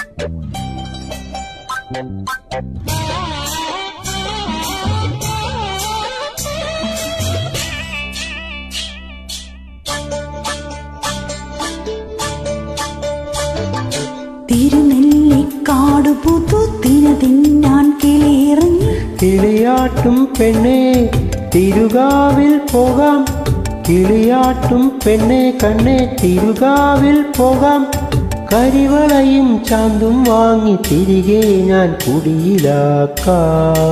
തിരുനെല്ലിക്കാട് പുതുത്തിന തിന്നാൻ കിളിയിറങ്ങി കിളിയാട്ടും പെണ്ണെ തിരുകാവിൽ പോകാം കിളിയാട്ടും പെണ്ണെ കണ്ണെ തിരുകാവിൽ പോകാം കരിവളയും ചാന്തും വാങ്ങി തിരികെ ഞാൻ കുടിയിലാക്കാം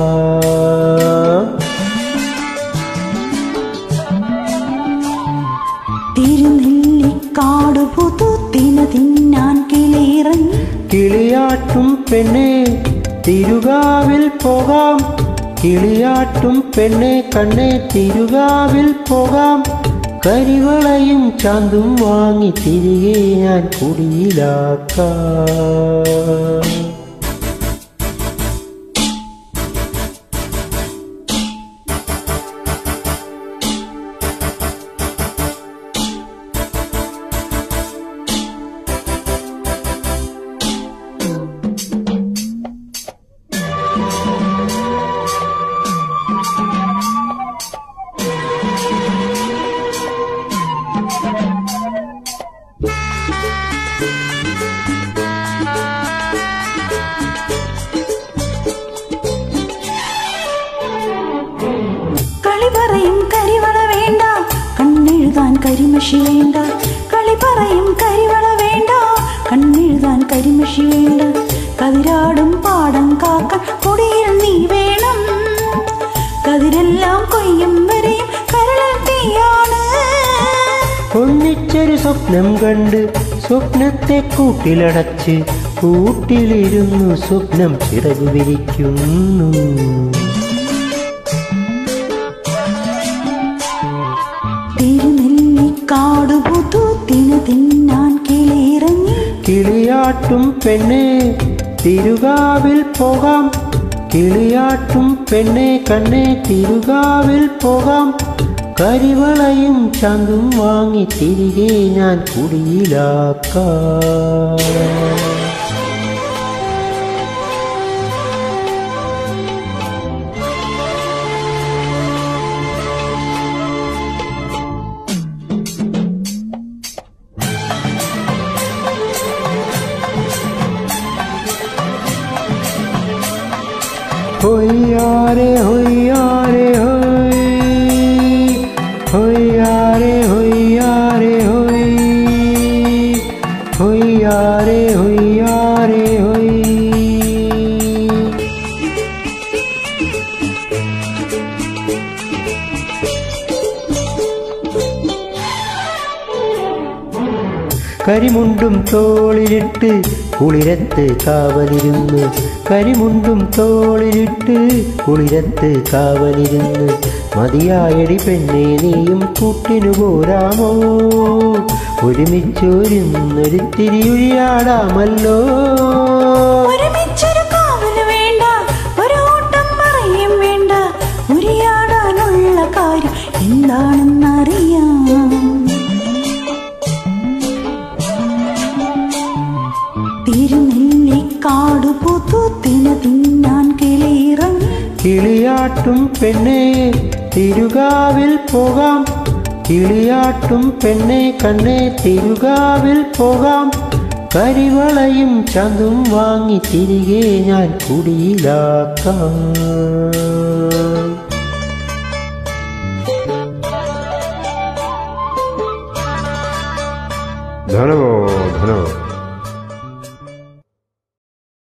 തിരുനെല്ലിക്കാട് പുതുത്തിന തിന്നാൻ കിളിയിറങ്ങി കിളിയാട്ടും പെണ്ണെ തിരുകാവിൽ പോകാം കിളിയാട്ടും പെണ്ണെ കണ്ണെ തിരുകാവിൽ പോകാം കരിവളയും ചാന്തും വാങ്ങി തിരികെ ഞാൻ കുടിയിലാക്കാം കളി പറയും കരിവള വേണ്ട കണ്ണെഴുതാൻ കരിമഷി വേണ്ട കളി പറയും കരിവള വേണ്ട കണ്ണെഴുതാൻ കരിമഷി വേണ്ട കതിരാടും പാടം കാക്കാൻ കൊടിയിൽ നീ വേണം കതിരെല്ലാം കൊയ്യും വരെയും കരളിൽ തീയാണ് ഒന്നിച്ചൊരു സ്വപ്നം കണ്ട് സ്വപ്നത്തെ കൂട്ടിലടച്ച് കൂട്ടിലിരുന്നു സ്വപ്നം ചിറകു വിരിക്കുന്നു തിരുനെല്ലിക്കാട് പുതുത്തിന തിന്നാൻ കിളിയിറങ്ങി കിളിയാട്ടും പെണ്ണെ തിരുകാവിൽ പോകാം കിളിയാട്ടും പെണ്ണെ കണ്ണെ തിരുകാവിൽ പോകാം കരിവളയും ചന്തും വാങ്ങി തിരികെ ഞാൻ കുടിയിലാക്കാം ഹൊയ്യാരെ ഹൊയ്യാരെ ഹൊയ് ഹൊയ്യാരെ ഹൊയ്യാരെ ഹൊയ് ഹൊയ്യാരെ ഹൊയ്യാരെ ഹൊയ് കരിമുണ്ടും തോളിലിട്ട് കുളിരത്ത് കാവലിരുന്ന് കരിമുണ്ടും തോളിലിട്ട് കുളിരത്ത് കാവലിരുന്ന് മതിയായടി പെണ്ണെ നീയും കൂട്ടിനു പോരാമോ ഒരുമിച്ചൊരുന്നൊരു തിരിയുഴിയാടാമല്ലോ ഒരുമിച്ചൊരു കാവല് വേണ്ട ഒരു ഓട്ടം പറയും വേണ്ട ഉരിയാടാനുള്ള കാര്യം എന്താണെന്നറിയാം തിരുനെല്ലിക്കാട് പുതുത്തിന തിന്നാൻ കിളിയിറങ്ങി കിളിയാട്ടും പെണ്ണെ തിരുകാവിൽ പോകാം കിളിയാട്ടും പെണ്ണെ കണ്ണെ തിരുകാവിൽ പോകാം കരിവളയും ചന്തും വാങ്ങി തിരികെ ഞാൻ കുടിയിലാക്കാം ധനമോ